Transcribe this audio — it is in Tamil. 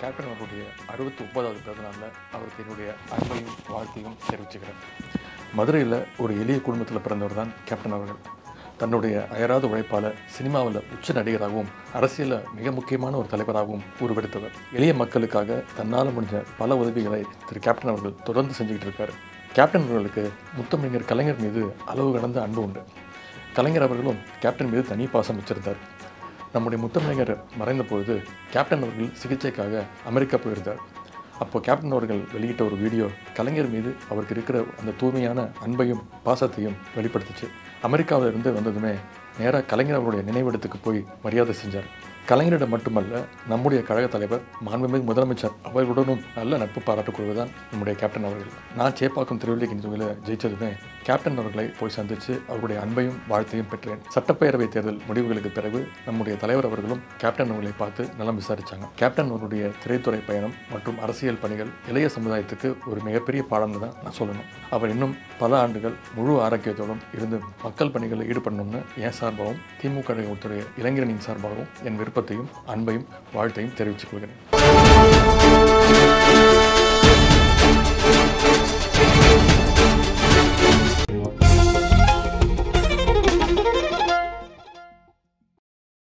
கேப்டன் அவருடைய அறுபத்தி ஒன்பதாவது பிறந்த நாளில் அவருக்கு என்னுடைய அன்பையும் வாழ்த்தையும் தெரிவிச்சுக்கிறேன் மதுரையில் ஒரு எளிய குடும்பத்தில் பிறந்தவர் தான் கேப்டன் அவர்கள் தன்னுடைய அயராத உழைப்பால் சினிமாவில் உச்ச நடிகராகவும் அரசியலில் மிக முக்கியமான ஒரு தலைவராகவும் உருவெடுத்தவர் எளிய மக்களுக்காக தன்னால் முடிஞ்ச பல உதவிகளை திரு கேப்டன் அவர்கள் தொடர்ந்து செஞ்சுக்கிட்டு இருக்காரு கேப்டன் அவர்களுக்கு முத்தமிழர் கலைஞர் மீது அளவு கடந்த அன்பு உண்டு கலைஞர் அவர்களும் கேப்டன் மீது தனி பாசம் வச்சிருந்தார் நம்முடைய முத்தமிழர் மறைந்த பொழுது கேப்டன் அவர்கள் சிகிச்சைக்காக அமெரிக்கா போயிருந்தார் அப்போ கேப்டன் அவர்கள் வெளியிட்ட ஒரு வீடியோ கலைஞர் மீது அவருக்கு இருக்கிற அந்த தூய்மையான அன்பையும் பாசத்தையும் வெளிப்படுத்துச்சு அமெரிக்காவில் இருந்து வந்ததுமே நேராக கலைஞர் அவருடைய நினைவிடத்துக்கு போய் மரியாதை செஞ்சார் கலைஞரிடம் மட்டுமல்ல நம்முடைய கழக தலைவர் மாண்புமிகு முதலமைச்சர் அவர்களுடனும் நல்ல நட்பு பாராட்டக்கூடியவர் தான் நம்முடைய கேப்டன் அவர்கள் நான் சேப்பாக்கம் திருவள்ளிக்கணி தொகுதியில் ஜெயிச்சதுமே கேப்டன் அவர்களை போய் சந்தித்து அவருடைய அன்பையும் வாழ்த்தையும் பெற்றேன் சட்டப்பேரவை தேர்தல் முடிவுகளுக்கு பிறகு நம்முடைய தலைவர் அவர்களும் கேப்டன் அவர்களை பார்த்து நலம் விசாரித்தாங்க கேப்டன் அவருடைய திரைத்துறை பயணம் மற்றும் அரசியல் பணிகள் இளைய சமுதாயத்துக்கு ஒரு மிகப்பெரிய பாடம்னு தான் நான் சொல்லணும் அவர் இன்னும் பல ஆண்டுகள் முழு ஆரோக்கியத்தோடும் இருந்து மக்கள் பணிகளில் ஈடுபடணும்னு என் சார்பாகவும் திமுக ஒருத்தருடைய இளைஞரணியின் சார்பாகவும் என் விருப்பத்தையும் அன்பையும் வாழ்த்தையும் தெரிவித்துக் கொள்கிறேன்